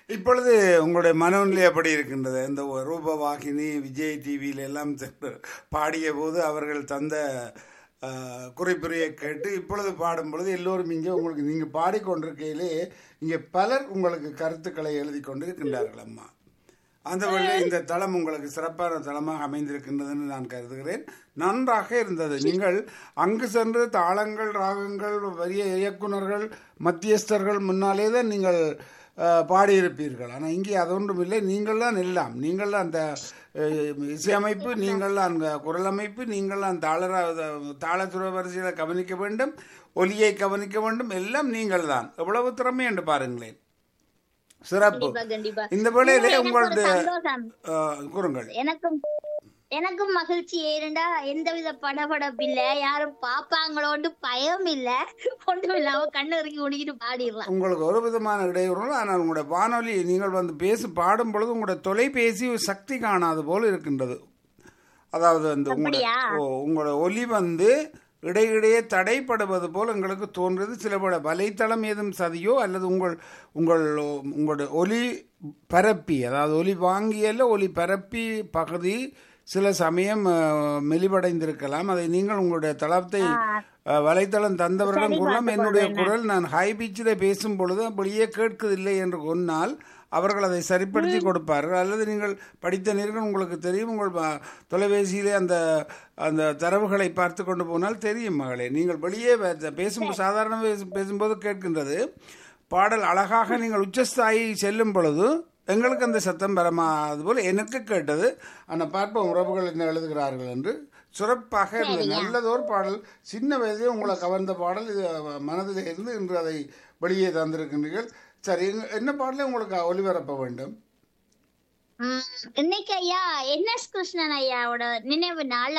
இப்பொழுது உங்களுடைய மனநிலை எப்படி இருக்கின்றது இந்த ரூபவாகினி விஜய் டிவியில எல்லாம் சென்று பாடிய போது அவர்கள் தந்த அஹ், குறிப்புரையை கேட்டு இப்பொழுது பாடும் பொழுது எல்லோரும் இங்கே உங்களுக்கு நீங்கள் பாடிக்கொண்டிருக்கையிலே இங்கே பலர் உங்களுக்கு கருத்துக்களை எழுதி கொண்டிருக்கின்றார்கள் அம்மா அந்த வழியில் இந்த தளம் உங்களுக்கு சிறப்பான தளமாக அமைந்திருக்கின்றதுன்னு நான் கருதுகிறேன் நன்றாக இருந்தது நீங்கள் அங்கு சென்று தாளங்கள் ராகங்கள் வரிய இயக்குனர்கள் மத்தியஸ்தர்கள் முன்னாலே தான் நீங்கள் அஹ், பாடியிருப்பீர்கள் ஆனால் இங்கே அதொன்றும் இல்லை நீங்கள் தான் எல்லாம் நீங்கள் தான் அந்த அஹ், இசையமைப்பு நீங்கள் தான் அந்த குரல் அமைப்பு நீங்கள் தான் தாளர தாளத்துற வரிசையில் கவனிக்க வேண்டும் ஒலியை கவனிக்க வேண்டும் எல்லாம் நீங்கள் தான் எவ்வளவு திறமை என்று பாருங்களேன் சிறப்பு கண்டிப்பா கண்டிப்பா இந்த வேளையிலே எனக்கு ஒரு உங்களுடைய சந்தோஷம் அஹ், கூறுங்கள் எனக்கும் எனக்கும் மகிழ்ச்சி ஏனெண்டா எந்தவித படபடப்பு இல்ல யாரும் பாப்பாங்களோண்டு பயம் இல்ல ஒன்றும் இல்லாம கண்ணு இறக்கி ஒடிக்கிட்டு பாடிடலாம் உங்களுக்கு ஒரு விதமான இடையூறு ஆனால் உங்களுடைய வானொலி நீங்கள் வந்து பேசி பாடும் பொழுது உங்களுடைய தொலைபேசி சக்தி காணாது போல் இருக்கின்றது அதாவது அந்த உங்களுடைய அப்படியா? ஓ, உங்களுடைய ஒலி வந்து இடையிடையே தடைப்படுவது போல் எங்களுக்கு தோன்றது சில பல வலைத்தளம் ஏதும் சதியோ அல்லது உங்கள் உங்கள் உங்களுடைய ஒலி பரப்பி அதாவது ஒலி வாங்கியல்ல ஒலி பரப்பி பகுதி சில சமயம் அஹ், மெலிவடைந்திருக்கலாம் அதை நீங்கள் உங்களுடைய தளத்தை அஹ், வலைத்தளம் தந்தவரிடம் கூறலாம் என்னுடைய குரல் நான் ஹை பீச்சில் பேசும் பொழுது அப்படியே கேட்கவில்லை என்று சொன்னால் அவர்கள் அதை சரிப்படுத்தி கொடுப்பார்கள் அல்லது நீங்கள் படித்த நேர்கள் உங்களுக்கு தெரியும் உங்கள் ப- தொலைபேசியிலே அந்த அந்த தரவுகளை பார்த்து கொண்டு போனால் தெரியும் மகளே நீங்கள் வெளியே வே- பேசும் சாதாரண பேசும் பேசும்போது கேட்கின்றது பாடல் அழகாக நீங்கள் உச்சஸ்தாயி செல்லும் பொழுது எங்களுக்கு அந்த சத்தம் வரமாது போல் எனக்கு கேட்டது ஆனால் பார்ப்போம் உறவுகள் என்ன எழுதுகிறார்கள் என்று சிறப்பாக இருந்தது நல்லதொரு பாடல் சின்ன வயதிலே உங்களை கவர்ந்த பாடல் இது மனதில் இருந்து இன்று அதை வெளியே தந்திருக்கின்றீர்கள் சரி எங்க- என்ன பாடலை உங்களுக்கு ஒளிபரப்ப வேண்டும் உம் இன்னைக்கு ஐயா என் எஸ் கிருஷ்ணன் ஐயாவோட நினைவு நாள்